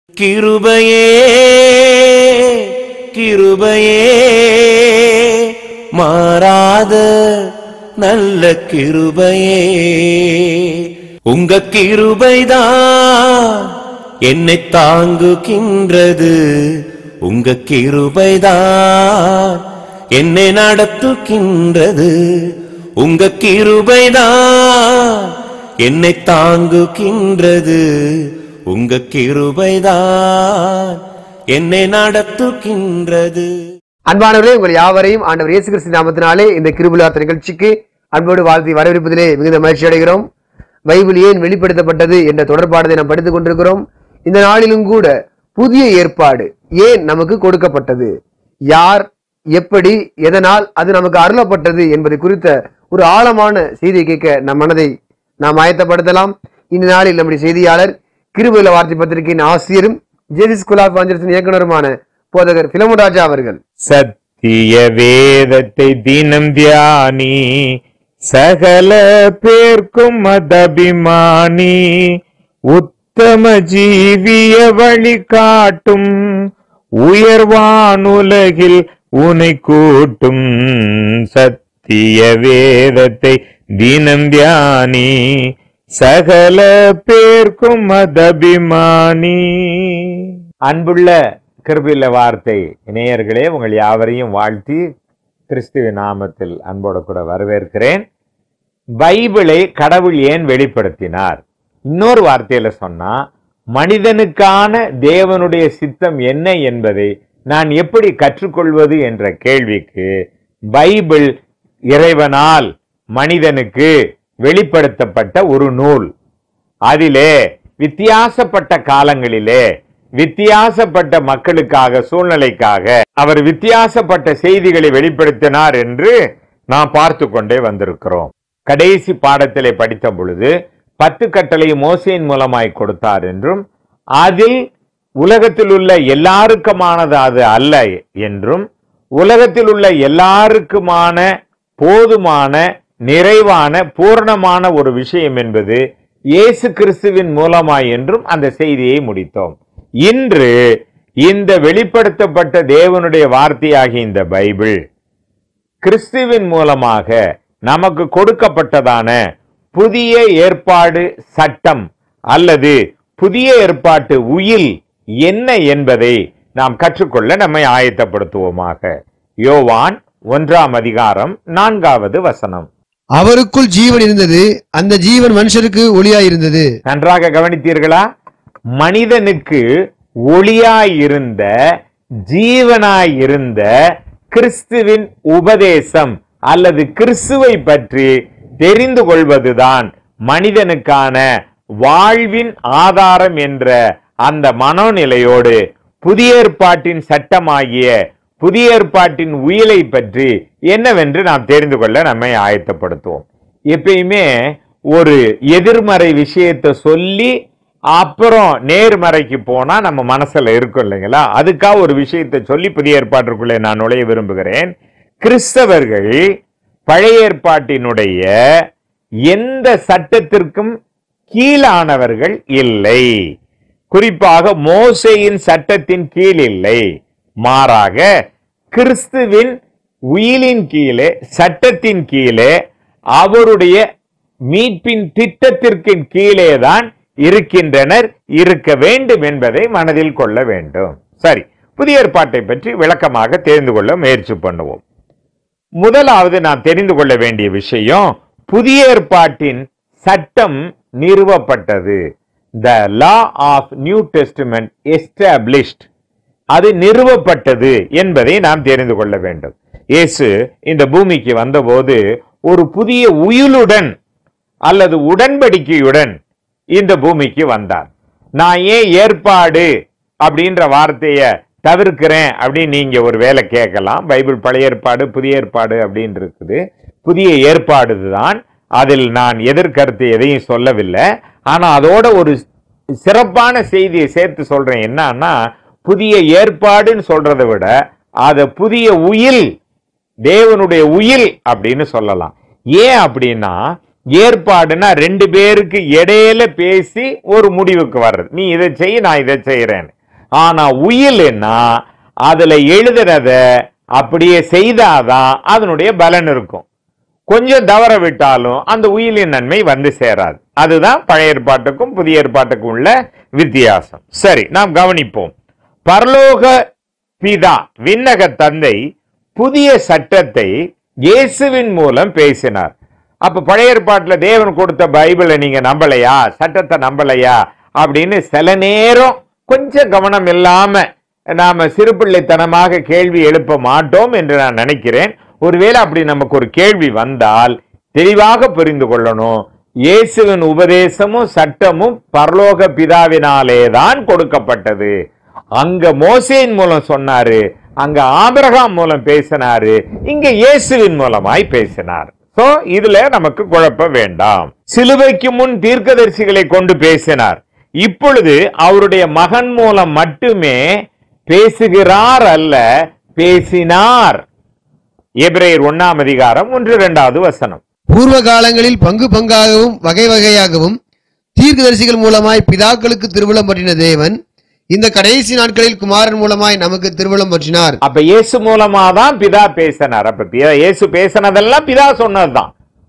கிருபையே கிருபையே மாறாத நல்ல கிருபையே உங்க கிருபைதான் என்னை தாங்குகின்றது உங்க கிருபைதான் என்னை நடத்துகின்றது உங்க கிருபைதான் என்னை தாங்குகின்றது உங்க கிருபைதான் என்னை நடத்துகின்றது அன்பானவர்களே உங்கள் யாவரையும் ஆண்டவர் இயேசு கிறிஸ்து நாமத்தினாலே இந்த கிருபுலார்த்த நிகழ்ச்சிக்கு அன்போடு வாழ்த்தி வரவேற்பதிலே மிகுந்த மகிழ்ச்சி அடைகிறோம் பைபிள் ஏன் வெளிப்படுத்தப்பட்டது என்ற தொடர்பாடத்தை நாம் படித்துக் கொண்டிருக்கிறோம் இந்த நாளிலும் கூட புதிய ஏற்பாடு ஏன் நமக்கு கொடுக்கப்பட்டது யார் எப்படி எதனால் அது நமக்கு அருளப்பட்டது என்பது குறித்த ஒரு ஆழமான செய்தியை கேட்க நம் மனதை நாம் ஆயத்தப்படுத்தலாம் இந்த நாளில் நம்முடைய செய்தியாளர் கிருபுல வார்த்தை பத்திரிகையின் ஆசிரியரும் ஜேசி ஸ்கூல் ஆஃப் வாஞ்சரத்தின் இயக்குனருமான போதகர் பிலமுராஜா அவர்கள் சத்திய வேதத்தை தினம் தியானி சகல பேர்க்கும் மதபிமானி உத்தம ஜீவிய வழி காட்டும் உயர்வானுலகில் உனை கூட்டும் சத்திய வேதத்தை தினம் தியானி சகல பேர்க்கும் மதபிமானி அன்புள்ள கிருபில்ல வார்த்தை இணையர்களே உங்கள் யாவரையும் வாழ்த்தி கிறிஸ்துவ நாமத்தில் அன்போடு கூட வரவேற்கிறேன் பைபிளை கடவுள் ஏன் வெளிப்படுத்தினார் இன்னொரு வார்த்தையில சொன்னா மனிதனுக்கான தேவனுடைய சித்தம் என்ன என்பதை நான் எப்படி கற்றுக்கொள்வது என்ற கேள்விக்கு பைபிள் இறைவனால் மனிதனுக்கு வெளிப்படுத்தப்பட்ட ஒரு நூல் அதிலே வித்தியாசப்பட்ட காலங்களிலே வித்தியாசப்பட்ட மக்களுக்காக சூழ்நிலைக்காக அவர் வித்தியாசப்பட்ட செய்திகளை வெளிப்படுத்தினார் என்று நாம் பார்த்து கொண்டே வந்திருக்கிறோம் கடைசி பாடத்திலே படித்த பொழுது பத்து கட்டளை மோசையின் மூலமாய் கொடுத்தார் என்றும் அதில் உலகத்தில் உள்ள எல்லாருக்குமானது அது அல்ல என்றும் உலகத்தில் உள்ள எல்லாருக்குமான போதுமான நிறைவான பூரணமான ஒரு விஷயம் என்பது இயேசு கிறிஸ்துவின் மூலமாய் என்றும் அந்த செய்தியை முடித்தோம் இன்று இந்த வெளிப்படுத்தப்பட்ட தேவனுடைய வார்த்தையாகிய இந்த பைபிள் கிறிஸ்துவின் மூலமாக நமக்கு கொடுக்கப்பட்டதான புதிய ஏற்பாடு சட்டம் அல்லது புதிய ஏற்பாட்டு உயில் என்ன என்பதை நாம் கற்றுக்கொள்ள நம்மை ஆயத்தப்படுத்துவோமாக யோவான் ஒன்றாம் அதிகாரம் நான்காவது வசனம் அவருக்குள் ஜீவன் இருந்தது அந்த ஜீவன் மனுஷருக்கு ஒளியாயிருந்தது நன்றாக கவனித்தீர்களா மனிதனுக்கு ஒளியாயிருந்த ஜீவனாயிருந்த கிறிஸ்துவின் உபதேசம் அல்லது கிறிஸ்துவை பற்றி தெரிந்து கொள்வதுதான் மனிதனுக்கான வாழ்வின் ஆதாரம் என்ற அந்த மனோநிலையோடு புதிய ஏற்பாட்டின் சட்டமாகிய புதிய ஏற்பாட்டின் உயிலை பற்றி என்னவென்று நாம் தெரிந்து கொள்ள நம்மை ஆயத்தப்படுத்துவோம் எப்பயுமே ஒரு எதிர்மறை விஷயத்தை சொல்லி அப்புறம் நேர்மறைக்கு போனா நம்ம மனசுல இருக்கும் இல்லைங்களா அதுக்காக ஒரு விஷயத்தை சொல்லி புதிய ஏற்பாட்டிற்குள்ளே நான் நுழைய விரும்புகிறேன் கிறிஸ்தவர்கள் பழைய ஏற்பாட்டினுடைய எந்த சட்டத்திற்கும் கீழானவர்கள் இல்லை குறிப்பாக மோசையின் சட்டத்தின் கீழ் இல்லை மாறாக கிறிஸ்துவின் உயிலின் கீழே சட்டத்தின் கீழே அவருடைய மீட்பின் திட்டத்திற்கு கீழே தான் இருக்கின்றனர் இருக்க வேண்டும் என்பதை மனதில் கொள்ள வேண்டும் சரி புதிய ஏற்பாட்டை பற்றி விளக்கமாக தெரிந்து கொள்ள முயற்சி பண்ணுவோம் முதலாவது நாம் தெரிந்து கொள்ள வேண்டிய விஷயம் புதிய ஏற்பாட்டின் சட்டம் நிறுவப்பட்டது the law of new testament established அது நிறுவப்பட்டது என்பதை நாம் தெரிந்து கொள்ள வேண்டும் இயேசு இந்த பூமிக்கு வந்தபோது ஒரு புதிய உயிலுடன் அல்லது உடன்படிக்கையுடன் இந்த பூமிக்கு வந்தார் நான் ஏன் ஏற்பாடு அப்படின்ற வார்த்தையை தவிர்க்கிறேன் அப்படின்னு நீங்க ஒரு வேலை கேட்கலாம் பைபிள் பழைய ஏற்பாடு புதிய ஏற்பாடு அப்படின்னு இருக்குது புதிய ஏற்பாடு தான் அதில் நான் எதிர்கருத்து எதையும் சொல்லவில்லை ஆனா அதோட ஒரு சிறப்பான செய்தியை சேர்த்து சொல்றேன் என்னன்னா புதிய ஏற்பாடுன்னு சொல்றதை விட அத புதிய உயில் தேவனுடைய உயில் அப்படின்னு சொல்லலாம் ஏன் அப்படின்னா ஏற்பாடுனா ரெண்டு பேருக்கு இடையில பேசி ஒரு முடிவுக்கு வர்றது நீ இதை செய் நான் இதை செய்யறேன் ஆனா உயில்னா அதுல எழுதுறத அப்படியே செய்தாதான் அதனுடைய பலன் இருக்கும் கொஞ்சம் தவற விட்டாலும் அந்த உயிலின் நன்மை வந்து சேராது அதுதான் பழைய ஏற்பாட்டுக்கும் புதிய ஏற்பாட்டுக்கும் உள்ள வித்தியாசம் சரி நாம் கவனிப்போம் பரலோக பிதா விண்ணக தந்தை புதிய சட்டத்தை இயேசுவின் மூலம் பேசினார் அப்ப பழைய ஏற்பாட்டுல தேவன் கொடுத்த பைபிளை நீங்க நம்பலையா சட்டத்தை நம்பலையா அப்படின்னு சில நேரம் கொஞ்சம் கவனம் இல்லாம நாம சிறுபிள்ளைத்தனமாக கேள்வி எழுப்ப மாட்டோம் என்று நான் நினைக்கிறேன் ஒருவேளை அப்படி நமக்கு ஒரு கேள்வி வந்தால் தெளிவாக புரிந்து கொள்ளணும் இயேசுவின் உபதேசமும் சட்டமும் பரலோக பிதாவினாலே தான் கொடுக்கப்பட்டது அங்க மோசேயின் மூலம் சொன்னாரு அங்க ஆபிரகாம் மூலம் பேசினாரு இங்க இயேசுவின் மூலமாய் பேசினார் சோ இதுல நமக்கு குழப்பம் வேண்டாம் சிலுவைக்கு முன் தீர்க்கதரிசிகளை கொண்டு பேசினார் இப்பொழுது அவருடைய மகன் மூலம் மட்டுமே பேசுகிறார் அல்ல பேசினார் எபிரேயர் ஒண்ணாம் அதிகாரம் ஒன்று இரண்டாவது வசனம் பூர்வ காலங்களில் பங்கு பங்காகவும் வகை வகையாகவும் தீர்க்கதரிசிகள் மூலமாய் பிதாக்களுக்கு திருவிழம் பற்றின தேவன் இந்த கடைசி நாட்களில் குமாரன் மூலமாய் நமக்கு திருவிழம் பற்றினார் அப்ப இயேசு மூலமா தான் பிதா பேசினார் அப்ப பிதா- இயேசு பேசினதெல்லாம் பிதா சொன்னதுதான்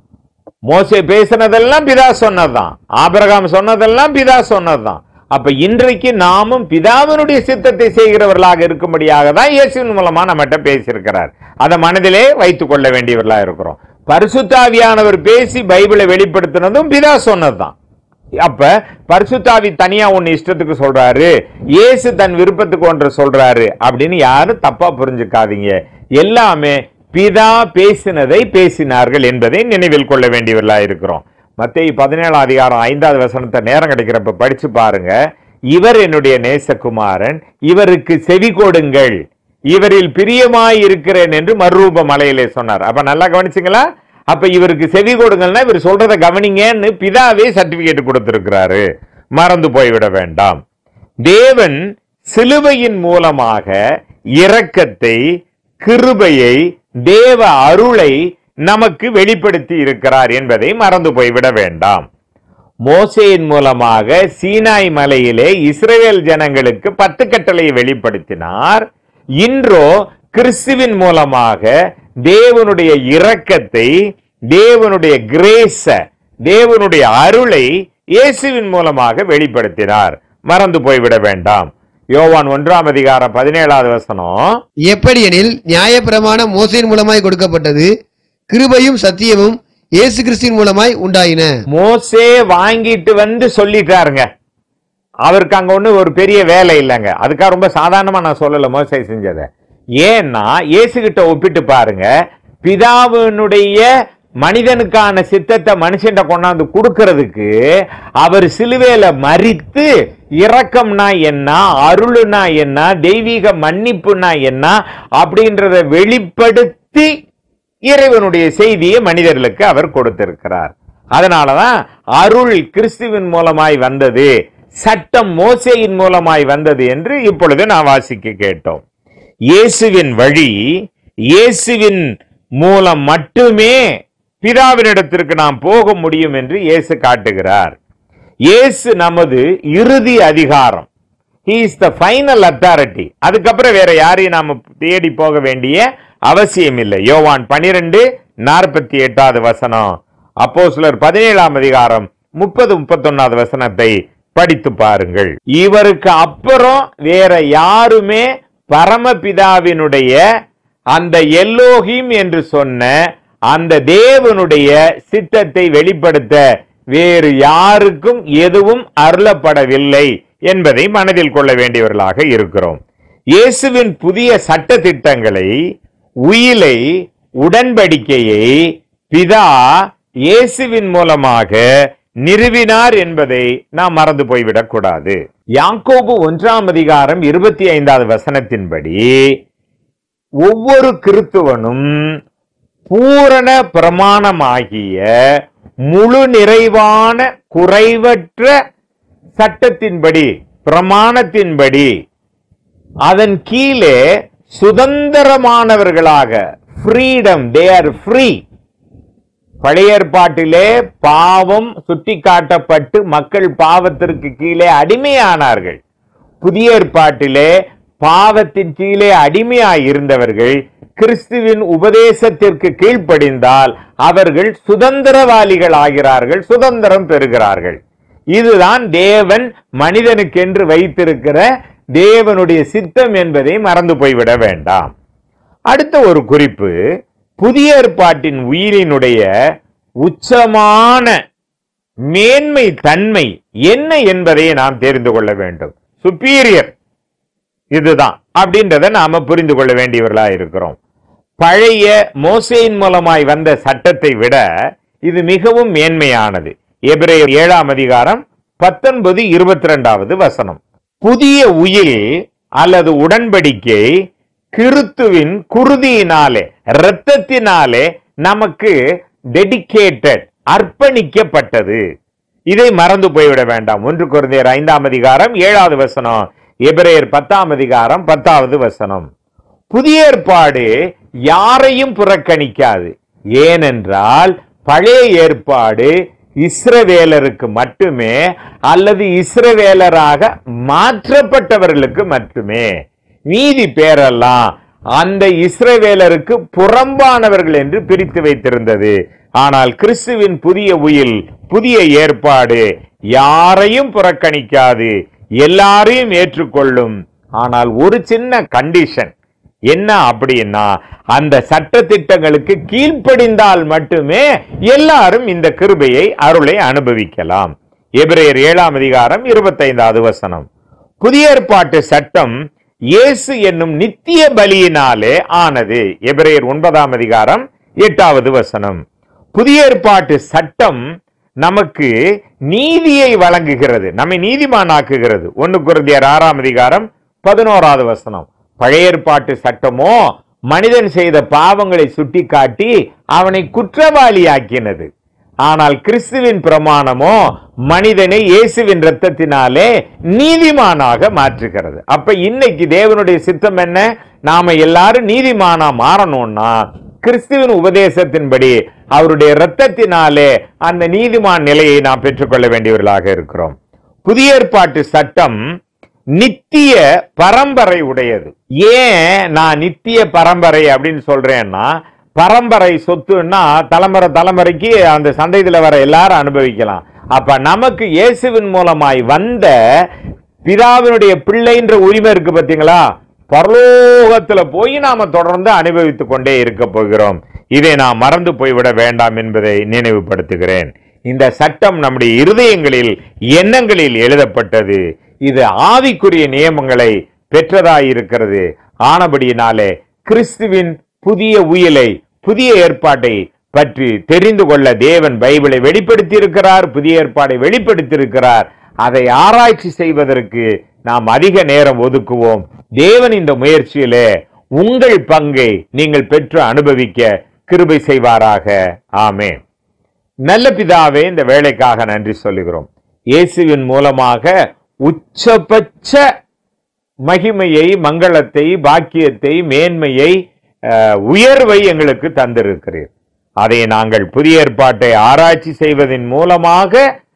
மோசே பேசினதெல்லாம் பிதா சொன்னதுதான் ஆபிரகாம் சொன்னதெல்லாம் பிதா சொன்னதுதான் அப்ப இன்றைக்கு நாமும் பிதாவினுடைய சித்தத்தை செய்கிறவர்களாக இருக்கும்படியாக தான் இயேசுவின் மூலமா நம்மகிட்ட பேசியிருக்கிறார் அதை மனதிலே வைத்துக் கொள்ள வேண்டியவர்களா இருக்கிறோம் பரிசுத்தாவியானவர் பேசி பைபிளை வெளிப்படுத்தினதும் பிதா சொன்னதுதான் அப்ப பரிசுத்தாவி தனியா ஒன்னு இஷ்டத்துக்கு சொல்றாரு இயேசு தன் விருப்பத்துக்கு ஒன்று சொல்றாரு அப்படின்னு யாரும் தப்பா புரிஞ்சுக்காதீங்க எல்லாமே பிதா பேசினதை பேசினார்கள் என்பதை நினைவில் கொள்ள வேண்டியவர்களா இருக்கிறோம் மத்திய பதினேழாம் அதிகாரம் ஐந்தாவது வசனத்தை நேரம் கிடைக்கிறப்ப படிச்சு பாருங்க இவர் என்னுடைய நேசகுமாரன் இவருக்கு செவி கொடுங்கள் இவரில் பிரியமாய் இருக்கிறேன் என்று மறுரூப மலையிலே சொன்னார் அப்ப நல்லா கவனிச்சிங்களா அப்ப இவருக்கு செவி கொடுங்கள்னா இவர் சொல்றத கவனிங்கன்னு பிதாவே சர்டிபிகேட் கொடுத்திருக்கிறாரு மறந்து போய்விட வேண்டாம் தேவன் சிலுவையின் மூலமாக இரக்கத்தை கிருபையை தேவ அருளை நமக்கு வெளிப்படுத்தி இருக்கிறார் என்பதை மறந்து போய்விட வேண்டாம் மோசேயின் மூலமாக சீனாய் மலையிலே இஸ்ரவேல் ஜனங்களுக்கு பத்து கட்டளையை வெளிப்படுத்தினார் இன்றோ கிறிஸ்துவின் மூலமாக தேவனுடைய இரக்கத்தை தேவனுடைய கிரேஸ தேவனுடைய அருளை இயேசுவின் மூலமாக வெளிப்படுத்தினார் மறந்து போய்விட வேண்டாம் யோவான் ஒன்றாம் அதிகாரம் பதினேழாவது வசனம் எப்படியெனில் நியாயப்பிரமாணம் மோசையின் மூலமாய் கொடுக்கப்பட்டது கிருபையும் சத்தியமும் இயேசு கிறிஸ்துவின் மூலமாய் உண்டாயின மோசே வாங்கிட்டு வந்து சொல்லிட்டாருங்க அவருக்கு அங்க ஒண்ணு ஒரு பெரிய வேலை இல்லைங்க அதுக்காக ரொம்ப சாதாரணமா நான் சொல்லல மோசே செஞ்சதை ஏன்னா இயேசு கிட்ட ஒப்பிட்டு பாருங்க பிதாவினுடைய மனிதனுக்கான சித்தத்தை மனுஷன்ட்ட கொண்டாந்து கொடுக்கறதுக்கு அவர் சிலுவையில மறித்து இரக்கம்னா என்ன அருளுனா என்ன தெய்வீக மன்னிப்புனா என்ன அப்படின்றத வெளிப்படுத்தி இறைவனுடைய செய்தியை மனிதர்களுக்கு அவர் கொடுத்திருக்கிறார் அதனாலதான் அருள் கிறிஸ்துவின் மூலமாய் வந்தது சட்டம் மோசேயின் மூலமாய் வந்தது என்று இப்பொழுது நான் வாசிக்க கேட்டோம் இயேசுவின் வழி இயேசுவின் மூலம் மட்டுமே பிதாவினிடத்திற்கு நாம் போக முடியும் என்று இயேசு காட்டுகிறார் இயேசு நமது இறுதி அதிகாரம் he is the final authority அதுக்கப்புறம் வேற யாரையும் நாம தேடி போக வேண்டிய அவசியம் இல்லை யோவான் பனிரெண்டு நாற்பத்தி எட்டாவது வசனம் அப்போ சிலர் பதினேழாம் அதிகாரம் முப்பது முப்பத்தொன்னாவது வசனத்தை படித்து பாருங்கள் இவருக்கு அப்புறம் வேற யாருமே பரமபிதாவினுடைய அந்த எல்லோகிம் என்று சொன்ன அந்த தேவனுடைய சித்தத்தை வெளிப்படுத்த வேறு யாருக்கும் எதுவும் அருளப்படவில்லை என்பதை மனதில் கொள்ள வேண்டியவர்களாக இருக்கிறோம் இயேசுவின் புதிய சட்ட திட்டங்களை உயிலை உடன்படிக்கையை பிதா இயேசுவின் மூலமாக நிறுவினார் என்பதை நாம் மறந்து போய்விடக் கூடாது யாக்கோபு ஒன்றாம் அதிகாரம் இருபத்தி ஐந்தாவது வசனத்தின்படி ஒவ்வொரு கிறித்துவனும் பூரண பிரமாணமாகிய முழு நிறைவான குறைவற்ற சட்டத்தின்படி பிரமாணத்தின்படி அதன் கீழே சுதந்திரமானவர்களாக ஃப்ரீடம் தே ஆர் ஃப்ரீ பழைய ஏற்பாட்டிலே பாவம் சுட்டிக்காட்டப்பட்டு மக்கள் பாவத்திற்கு கீழே அடிமையானார்கள் புதிய ஏற்பாட்டிலே பாவத்தின் கீழே அடிமையாய் இருந்தவர்கள் கிறிஸ்துவின் உபதேசத்திற்கு கீழ்ப்படிந்தால் அவர்கள் சுதந்திரவாளிகள் ஆகிறார்கள் சுதந்திரம் பெறுகிறார்கள் இதுதான் தேவன் மனிதனுக்கென்று வைத்திருக்கிற தேவனுடைய சித்தம் என்பதை மறந்து போய்விட வேண்டாம் அடுத்த ஒரு குறிப்பு புதிய ஏற்பாட்டின் உயிரினுடைய உச்சமான மேன்மை தன்மை என்ன என்பதை நாம் தெரிந்து கொள்ள வேண்டும் சுப்பீரியர் இதுதான் அப்படின்றத நாம புரிந்து கொள்ள வேண்டியவர்களா இருக்கிறோம் பழைய மோசையின் மூலமாய் வந்த சட்டத்தை விட இது மிகவும் மேன்மையானது எபிரேயர் ஏழாம் அதிகாரம் பத்தொன்பது இருபத்தி ரெண்டாவது வசனம் புதிய உயில் அல்லது உடன்படிக்கை கிறித்துவின் குருதியினாலே இரத்தத்தினாலே நமக்கு டெடிகேட்டட் அர்ப்பணிக்கப்பட்டது இதை மறந்து போய்விட வேண்டாம் ஒன்று குருந்தையர் ஐந்தாம் அதிகாரம் ஏழாவது வசனம் எபிரேயர் பத்தாம் அதிகாரம் பத்தாவது வசனம் புதிய ஏற்பாடு யாரையும் புறக்கணிக்காது ஏனென்றால் பழைய ஏற்பாடு இஸ்ரவேலருக்கு மட்டுமே அல்லது இஸ்ரவேலராக மாற்றப்பட்டவர்களுக்கு மட்டுமே மீதி பேரெல்லாம் அந்த இஸ்ரவேலருக்கு புறம்பானவர்கள் என்று பிரித்து வைத்திருந்தது ஆனால் கிறிஸ்துவின் புதிய உயில் புதிய ஏற்பாடு யாரையும் புறக்கணிக்காது எல்லாரையும் ஏற்றுக்கொள்ளும் ஆனால் ஒரு சின்ன கண்டிஷன் என்ன அப்படின்னா அந்த சட்ட திட்டங்களுக்கு கீழ்ப்படிந்தால் மட்டுமே எல்லாரும் இந்த கிருபையை அருளை அனுபவிக்கலாம் எபிரேயர் ஏழாம் அதிகாரம் இருபத்தைந்தாவது வசனம் புதிய ஏற்பாட்டு சட்டம் இயேசு என்னும் நித்திய பலியினாலே ஆனது எபிரேயர் ஒன்பதாம் அதிகாரம் எட்டாவது வசனம் புதிய ஏற்பாட்டு சட்டம் நமக்கு நீதியை வழங்குகிறது நம்மை நீதிமானாக்குகிறது ஒன்னு குருந்தியர் ஆறாம் அதிகாரம் பதினோராவது வசனம் பழைய ஏற்பாட்டு சட்டமோ மனிதன் செய்த பாவங்களை சுட்டிக்காட்டி அவனை குற்றவாளியாக்கினது ஆனால் கிறிஸ்துவின் பிரமாணமோ மனிதனை இயேசுவின் ரத்தத்தினாலே நீதிமானாக மாற்றுகிறது அப்ப இன்னைக்கு தேவனுடைய சித்தம் என்ன நாம எல்லாரும் நீதிமானா மாறணும்னா கிறிஸ்துவின் உபதேசத்தின்படி அவருடைய இரத்தத்தினாலே அந்த நீதிமான் நிலையை நாம் பெற்றுக்கொள்ள வேண்டியவர்களாக இருக்கிறோம் புதிய ஏற்பாட்டு சட்டம் நித்திய பரம்பரை உடையது ஏன் நான் நித்திய பரம்பரை அப்படின்னு சொல்றேன்னா பரம்பரை சொத்துன்னா தலைமுறை தலைமுறைக்கு அந்த சந்தையில வர எல்லாரும் அனுபவிக்கலாம் அப்ப நமக்கு இயேசுவின் மூலமாய் வந்த பிதாவினுடைய பிள்ளைன்ற உரிமை இருக்கு பாத்தீங்களா பரலோகத்துல போய் நாம தொடர்ந்து அனுபவித்துக் கொண்டே இருக்க போகிறோம் இதை நாம் மறந்து போய்விட வேண்டாம் என்பதை நினைவுபடுத்துகிறேன் இந்த சட்டம் நம்முடைய இருதயங்களில் எண்ணங்களில் எழுதப்பட்டது இது ஆவிக்குரிய நியமங்களை பெற்றதாயிருக்கிறது ஆனபடியினாலே கிறிஸ்துவின் புதிய உயிலை புதிய ஏற்பாட்டை பற்றி தெரிந்து கொள்ள தேவன் பைபிளை வெளிப்படுத்தி இருக்கிறார் புதிய ஏற்பாடை வெளிப்படுத்தி இருக்கிறார் அதை ஆராய்ச்சி செய்வதற்கு நாம் அதிக நேரம் ஒதுக்குவோம் தேவன் இந்த முயற்சியிலே உங்கள் பங்கை நீங்கள் பெற்று அனுபவிக்க கிருபை செய்வாராக ஆமென் நல்ல பிதாவே இந்த வேலைக்காக நன்றி சொல்லுகிறோம் இயேசுவின் மூலமாக உச்சபட்ச மகிமையை மங்களத்தை பாக்கியத்தை மேன்மையை அஹ், உயர்வை எங்களுக்கு தந்திருக்கிறீர் அதை நாங்கள் புதிய ஏற்பாட்டை ஆராய்ச்சி செய்வதன் மூலமாக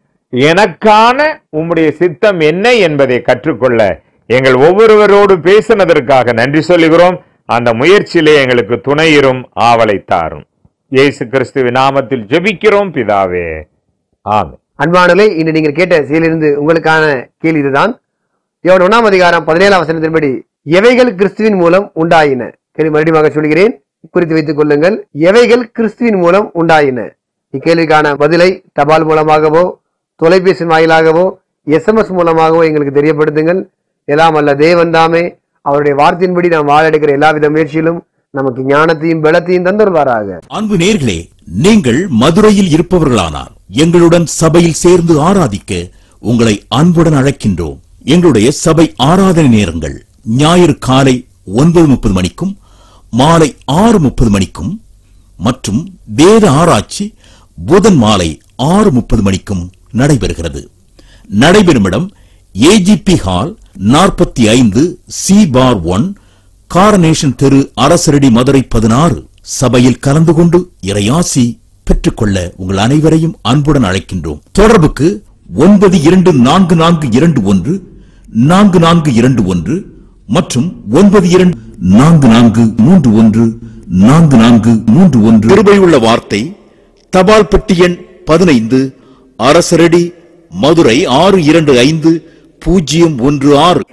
எனக்கான உம்முடைய சித்தம் என்ன என்பதை கற்றுக்கொள்ள எங்கள் ஒவ்வொருவரோடு பேசினதற்காக நன்றி சொல்லுகிறோம் அந்த முயற்சியிலே எங்களுக்கு துணையிரும் ஆவலை தாரும் இயேசு கிறிஸ்துவின் நாமத்தில் ஜெபிக்கிறோம் பிதாவே ஆமென் அன்பானலே இன்று நீங்கள் கேட்ட செயலிருந்து உங்களுக்கான கேள்வி இதுதான் யோவான் ஒன்றாம் அதிகாரம் பதினேழாம் வசனத்தின்படி எவைகள் கிறிஸ்துவின் மூலம் உண்டாயின கேள்வி மறுபடியும் சொல்கிறேன் குறித்து வைத்துக் கொள்ளுங்கள் எவைகள் கிறிஸ்துவின் மூலம் உண்டாயின இக்கேள்விக்கான பதிலை தபால் மூலமாகவோ தொலைபேசி வாயிலாகவோ எஸ்எம்எஸ் மூலமாகவோ எங்களுக்கு தெரியப்படுத்துங்கள் எல்லாம் அல்ல தேவன் தாமே அவருடைய வார்த்தையின்படி நாம் வாழெடுக்கிற எல்லாவித முயற்சியிலும் நமக்கு ஞானத்தையும் பலத்தையும் தந்துருவாராக அன்பு நேர்களே நீங்கள் மதுரையில் இருப்பவர்களானால் எங்களுடன் சபையில் சேர்ந்து ஆராதிக்க உங்களை அன்புடன் அழைக்கின்றோம் எங்களுடைய சபை ஆராதனை நேரங்கள் ஞாயிறு காலை ஒன்பது முப்பது மணிக்கும் மாலை ஆறு முப்பது மணிக்கும் மற்றும் வேத ஆராய்ச்சி புதன் மாலை ஆறு முப்பது மணிக்கும் நடைபெறுகிறது நடைபெறும் இடம் ஏஜிபி ஹால் நாற்பத்தி ஐந்து சி பார் ஒன் காரனேஷன் தெரு அரசரடி மதுரை பதினாறு சபையில் கலந்து கொண்டு இறையாசி பெற்றுக்கொள்ள உங்கள் அனைவரையும் அன்புடன் அழைக்கின்றோம் தொடர்புக்கு ஒன்பது இரண்டு நான்கு நான்கு இரண்டு ஒன்று நான்கு நான்கு இரண்டு ஒன்று மற்றும் ஒன்பது இரண்டு நான்கு நான்கு மூன்று ஒன்று நான்கு நான்கு மூன்று ஒன்று கிருபையுள்ள வார்த்தை தபால் பெட்டி எண் பதினைந்து அரசரடி மதுரை ஆறு இரண்டு ஐந்து பூஜ்ஜியம் ஒன்று ஆறு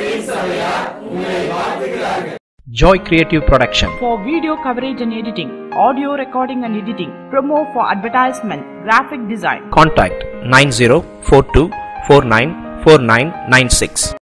Joy Creative Production. for video coverage and editing, audio recording and editing, promo for advertisement, graphic design. Contact 9042494996.